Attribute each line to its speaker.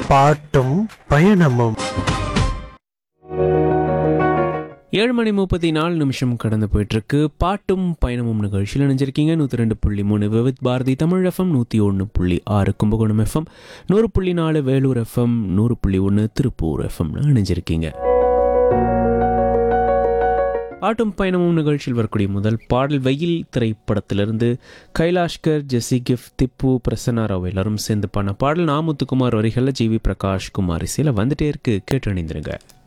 Speaker 1: பாட்டும் பயணமும்
Speaker 2: ஏழு மணி முப்பத்தி நாலு நிமிஷம் கடந்து போயிட்டு இருக்கு பாட்டும் பயணமும் நிகழ்ச்சியில் நினைஞ்சிருக்கீங்க நூற்றி ரெண்டு புள்ளி மூணு விவித் பாரதி தமிழ் எஃப்எம் நூற்றி ஒன்று புள்ளி ஆறு கும்பகோணம் எஃப்எம் நூறு புள்ளி நாலு வேலூர் எஃப்எம் நூறு புள்ளி ஒன்று திருப்பூர் எஃப்எம்னு நினைஞ்சிருக்கீங்க பாட்டும் பயணமும் நிகழ்ச்சியில் வரக்கூடிய முதல் பாடல் வெயில் திரைப்படத்திலிருந்து கைலாஷ்கர் ஜெசி கிஃப்ட் திப்பு பிரசன்னா ராவ் எல்லாரும் சேர்ந்து பண்ண பாடல் நாமுத்துக்குமார் வரிகளில் ஜிவி பிரகாஷ் குமார் இசையில் வந்துட்டே இருக்கு கேட்டு அணிந்திருங்க